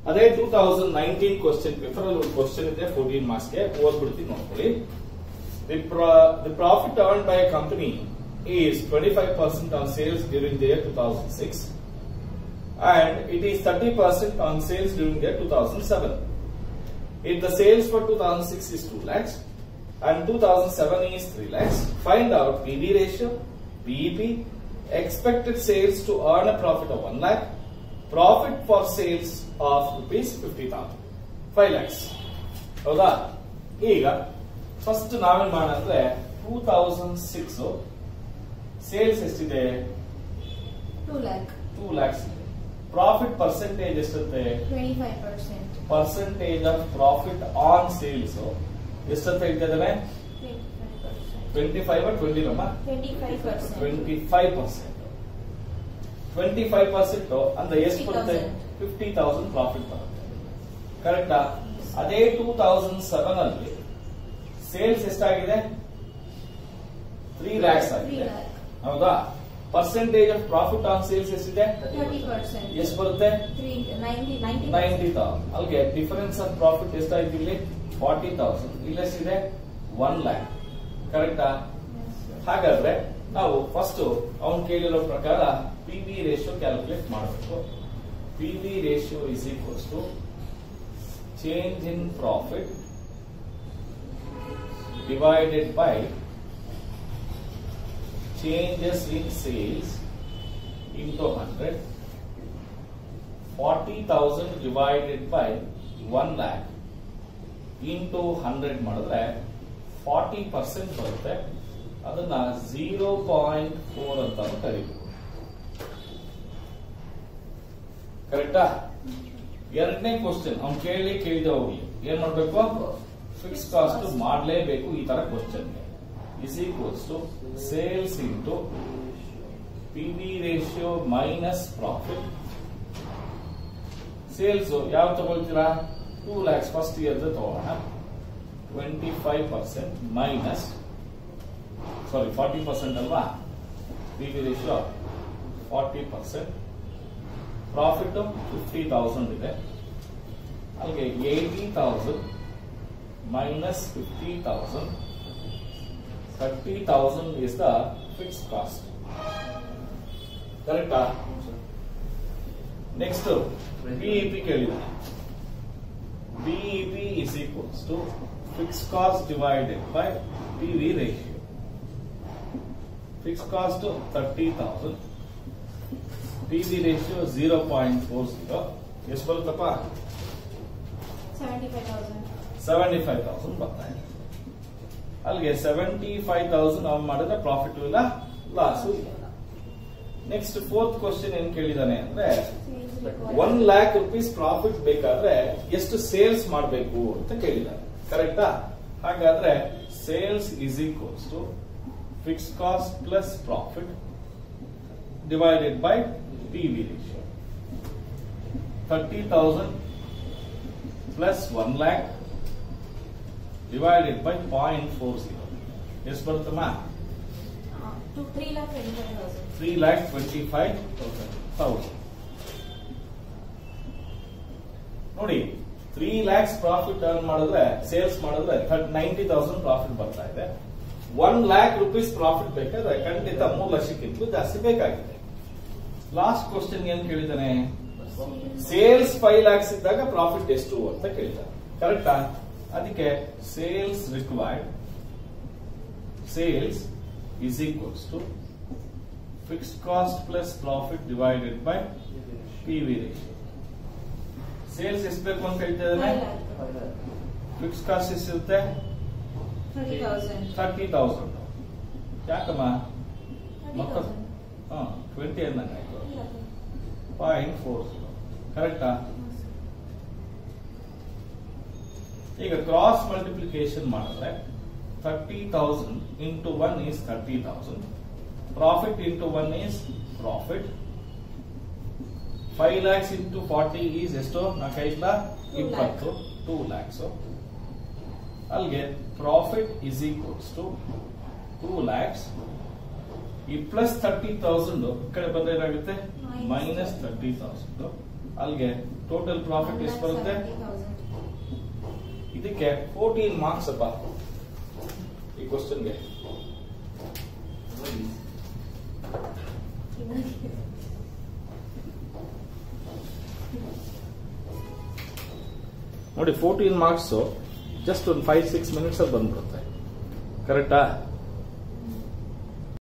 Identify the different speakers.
Speaker 1: ಅದೇ two thousand nineteen question paper ಅಲ್ಲಿ ಒಂದು ಕ್ವಶನ್ ಇದೆ ಫೋರ್ಟೀನ್ ಮಾರ್ಕ್ಸ್ ಗೆ ಓದ್ಬಿಡ್ತೀನಿ ನೋಡ್ಕೊಳ್ಳಿ the the profit earn by a company is twenty five percent on sales during the year two thousand six and it is thirty percent on sales during the year two thousand seven If the sales for 2006 is 2 lakhs and 2007 is 3 lakhs, find out PV ratio, BEP, expected sales to earn a profit of 1 lakh, profit for sales of rupees 50,000, 5 lakhs. ಹೌದಾ ಈಗ first ನಾವೇನ್ ಮಾಡೋಣ ಅಂದ್ರೆ two thousand six sales ಎಷ್ಟಿದೆ
Speaker 2: two lakh
Speaker 1: two lakhs ಇದೆ profit percentage ಎಷ್ಟಂತೆ
Speaker 2: twenty five percent
Speaker 1: percentage of profit on sales ಎಷ್ಟಂತ ಹೇಳ್ತಾ ಇದ್ದಾನೆ ಟ್ವೆಂಟಿ ಫೈವ್ ಟ್ವೆಂಟಿ ನಮ್ಮ
Speaker 2: twenty five percent
Speaker 1: twenty five percent twenty five percent ಅಂದ್ರೆ ಎಷ್ಟು ಬರುತ್ತೆ
Speaker 2: 50,000.
Speaker 1: ಫಿಫ್ಟಿ ತೌಸಂಡ್ ಪ್ರಾಫಿಟ್ ಬರುತ್ತೆ ಕರೆಕ್ಟಾ ಅದೇ ಟೂ ತೌಸಂಡ್ ಸೆವೆನ್ ಅಲ್ಲಿ ಸೇಲ್ಸ್ ಎಷ್ಟಾಗಿದೆ ತ್ರೀ ಲ್ಯಾಕ್ಸ್ ಆಗಿದೆ
Speaker 2: lakh.
Speaker 1: ಹೌದಾ percentage of profit on sales ಎಷ್ಟಿದೆ
Speaker 2: ಥರ್ಟಿ ಪರ್ಸೆಂಟ್
Speaker 1: ಎಷ್ಟು ಬರುತ್ತೆ
Speaker 2: three ninety ninety
Speaker 1: ninety thousand ಅಲ್ಲಿಗೆ ಡಿಫರೆನ್ಸ್ ಆಫ್ ಪ್ರಾಫಿಟ್ ಎಷ್ಟಾಯ್ತು ಇಲ್ಲಿ ಫಾರ್ಟಿ ತೌಸಂಡ್ ಇಲ್ಲೆಷ್ಟಿದೆ ಒನ್ ಲ್ಯಾಕ್ ಕರೆಕ್ಟಾ ಹಾಗಾದ್ರೆ ನಾವು ಫಸ್ಟ್ ಅವ್ನು ಕೇಳಿರೋ ಪ್ರಕಾರ ಪಿ ವಿ ರೇಷಿಯೋ ಕ್ಯಾಲ್ಕುಲೇಟ್ ಮಾಡಬೇಕು P V ratio is equals to change in profit divided by changes in sales into 100 40,000 divided by 1 lakh into 100 ಮಾಡಿದ್ರೆ 40 ಪರ್ಸೆಂಟ್ ಬರುತ್ತೆ ಅದನ್ನ ಝೀರೋ ಪಾಯಿಂಟ್ ಫೋರ್ ಅಂತ ಕರೀಬೇಕು ಕರೆಕ್ಟಾ ಎರಡನೇ ಕ್ವಶನ್ ಅವ್ನು ಕೇಳಿ ಕೇಳಿದ ಹೋಗ್ಲಿ ಏನ್ ಮಾಡ್ಬೇಕು ಫಿಕ್ಸ್ ಕಾಸ್ಟ್ ಮಾಡ್ಲೇಬೇಕು ಈ ತರ question is equals to sales into P V ratio minus profit sales ಯಾವ ತಗೊಳ್ತೀರಾ ಟೂ ಲ್ಯಾಕ್ಸ್ ಫಸ್ಟ್ ಇಯರ್ ತಗೋಣ twenty five percent minus sorry forty percent ಅಲ್ವಾ P V ratio forty percent profit fifty thousand ಇದೆ ಅಲ್ಲಿಗೆ eighty thousand minus fifty thousand thirty thousand is the fix cost ಕರೆಕ್ಟಾ next BEP ಕೇಳಿದ್ದಾನೆ BEP is equals to fix cost divided by P V ratio fix cost thirty thousand P V ratio zero point four zero ಎಷ್ಟು ಬರುತ್ತಪ್ಪ
Speaker 2: seventy five thousand
Speaker 1: seventy five thousand ಬರ್ತಾ ಇದೆ ಅಲ್ಲಿಗೆ seventy five thousand ಅವ್ನು ಮಾಡಿದ್ರೆ profit ಇಲ್ಲ loss ಇಲ್ಲ next fourth question ಏನ್ ಕೇಳಿದಾನೆ ಅಂದ್ರೆ ಒನ್ ಲ್ಯಾಕ್ ರುಪೀಸ್ ಪ್ರಾಫಿಟ್ ಬೇಕಾದ್ರೆ ಎಷ್ಟು ಸೇಲ್ಸ್ ಮಾಡಬೇಕು ಅಂತ ಕೇಳಿದಾನೆ ಕರೆಕ್ಟಾ ಹಾಗಾದ್ರೆ sales is equals to fix cost plus profit divided by P V ratio thirty thousand plus one lakh divided by point four zero ಎಷ್ಟು ಬರುತ್ತಮ್ಮ
Speaker 2: to three lakh twenty five thousand
Speaker 1: three lakh twenty five thousand ನೋಡಿ three lakhs profit earn ಮಾಡಿದ್ರೆ sales ಮಾಡಿದ್ರೆ ninety thousand profit ಬರ್ತಾ ಇದೆ one lac rupees profit ಬೇಕಾದ್ರೆ ಖಂಡಿತ ಮೂರು ಲಕ್ಷಕ್ಕಿಂತಲೂ ಜಾಸ್ತಿ ಬೇಕಾಗಿದೆ ಲಾಸ್ಟ್ ಕ್ವಶನ್ ಏನ್ ಕೇಳಿದಾನೆ ಸೇಲ್ಸ್ ಫೈವ್ ಲ್ಯಾಕ್ಸ್ ಇದ್ದಾಗ ಪ್ರಾಫಿಟ್ ಎಷ್ಟು ಅಂತ ಕೇಳಿದ್ದಾರೆ ಕರೆಕ್ಟಾ ಅದಕ್ಕೆ sales required sales is equals to fixed cost plus profit divided by PV ratio. Sales ಎಷ್ಟು ಬೇಕು ಅಂತ ಹೇಳ್ತಾ
Speaker 2: ಫೈವ್
Speaker 1: ಇದ್ದಾನೆ
Speaker 2: ಲ್ಯಾಕ್
Speaker 1: ಫಿಕ್ಸ್ ಕಾಸ್ಟ್ ಎಷ್ಟಿರುತ್ತೆ
Speaker 2: ಥರ್ಟಿ ತೌಸಂಡ್
Speaker 1: ತರ್ಟಿ ತೌಸಂಡ್ ಯಾಕಮ್ಮ
Speaker 2: ಥರ್ಟಿ
Speaker 1: ಮಕ್ಕಳು
Speaker 2: ತೌಸಂಡ್
Speaker 1: ಹಾ ಟ್ವೆಂಟಿ ಅಂದಂಗೆ ಆಯ್ತು ಪಾಯಿಂಟ್ ಫೋರ್ ಜೀರೋ ಕರೆಕ್ಟಾ ಈಗ ಕ್ರಾಸ್ ಮಲ್ಟಿಪ್ಲಿಕೇಶನ್ ಮಾಡಿದ್ರೆ thirty thousand into one is thirty thousand profit into one is profit five lakhs into forty is ಎಷ್ಟು ನಾಲ್ಕೈದ
Speaker 2: Two
Speaker 1: ಇಪ್ಪತ್ತು ಟೂ ಲ್ಯಾಕ್ಸ್ ಅಲ್ಲಿಗೆ profit is equals to two lakhs ಈ ಪ್ಲಸ್ ಥರ್ಟಿ ತೌಸಂಡ್ ಈ ಕಡೆ ಬಂದ್ರೆ ಏನಾಗುತ್ತೆ
Speaker 2: Minus
Speaker 1: ಮೈನಸ್ ಥರ್ಟಿ ತೌಸಂಡ್ ಅಲ್ಲಿಗೆ ಟೋಟಲ್ ಪ್ರಾಫಿಟ್ ಎಷ್ಟು ಬರುತ್ತೆ ಇದಕ್ಕೆ ಫೋರ್ಟೀನ್ ಮಾರ್ಕ್ಸ್ ಅಪ್ಪ ಈ ಕ್ವಶನ್ಗೆ ನೋಡಿ ಫೋರ್ಟೀನ್ ಮಾರ್ಕ್ಸ್ ಜಸ್ಟ್ ಒಂದು ಫೈವ್ ಸಿಕ್ಸ್ ಮಿನಿಟ್ಸ್ ಅಲ್ಲಿ ಬಂದ್ಬಿಡುತ್ತೆ ಕರೆಕ್ಟಾ